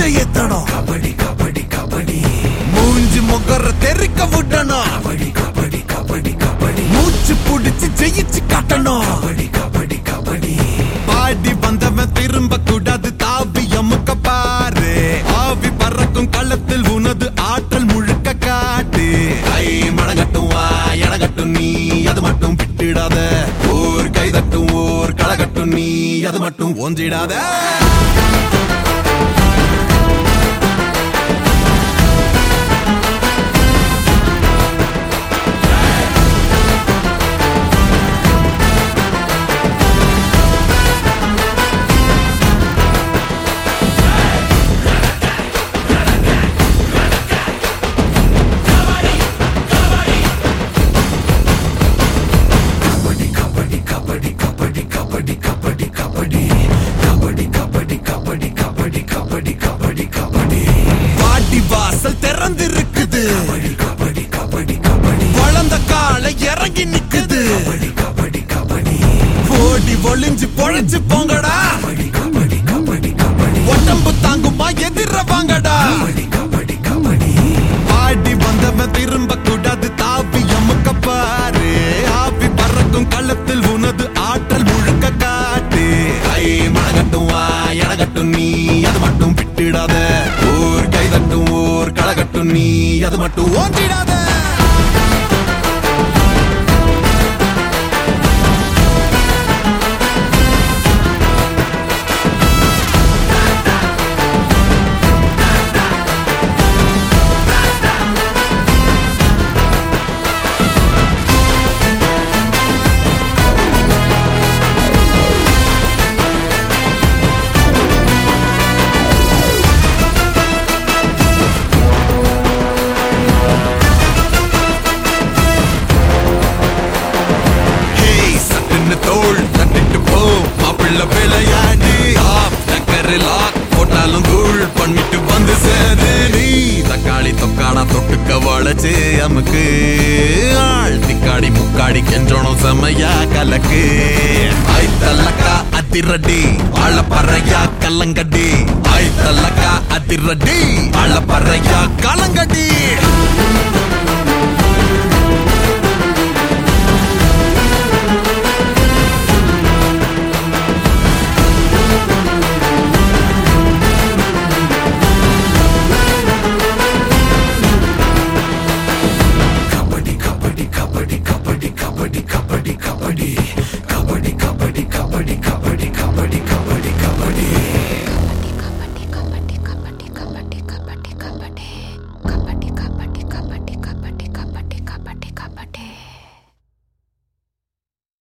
ஏத்தணும் கபடி கபடி கபடி மூஞ்சி முகர தெறிக்க விட்டணும் கபடி கபடி கபடி கபடி மூச்சு புடிச்சு ஜெயிச்சு காட்டணும் கபடி கபடி கபடி பாடி வந்தவன் திரும்ப கூடாது தாவி அமுக்க பாரு ஆவி பறக்கும் களத்தில் உனது ஆற்றல் முழுக்க காட்டு கை மடங்கட்டும் வா எடகட்டும் நீ அது மட்டும் விட்டுடாத ஓர் கைதட்டும் ஓர் களகட்டும் நீ அது மட்டும் ஒன்றிடாத கபடி கபடி கபடி கபடி கபடி கபடி கபடி கபடி கபடி கபடி கபடி கபடி கபடி கபடி பாட்டி வாசல் திறந்திருக்குது கபடி கபடி கபடி கபடி வளர்ந்த காலை இறங்கி நிக்குது கபடி கபடி கபடி ஓடி ஒளிஞ்சு பொழைச்சு போங்கடா கபடி கபடி கபடி கபடி உடம்பு தாங்குமா எதிர வாங்கடா கபடி கபடி கபடி பாடி வந்தவன் திரும்ப கூடாது தாவி அமுக்க பாரு ஆவி பறக்கும் களத்தில் உனது ஆற்றல் முழுக்க காட்டு கை மடகட்டும் வா எடகட்டும் நீ அது மட்டும் விட்டுடாத ஓர் கைதட்டும் ஓர் களகட்டும் நீ அது மட்டும் ஓட்டிடாத ஹேய் சட்டுன்னு தோள் தட்டிட்டு போ மாப்பிள்ள விளையாடு ஆப் டக்கரு லாக் போட்டாலும் தூள் பண்ணிட்டு வந்து சேரு நீ தக்காளி தொக்காடா தொட்டுக்க வளைச்சு அமுக்கு ஆள் திக்காடி முக்காடி கெஞ்சோணும் செமையா கலக்கு ஐ தல்லக்கா அதிரடி ஆள பறையா கல்லங்கடி ஐ தல்லக்கா அதிரடி ஆள பறையா கலங்கடி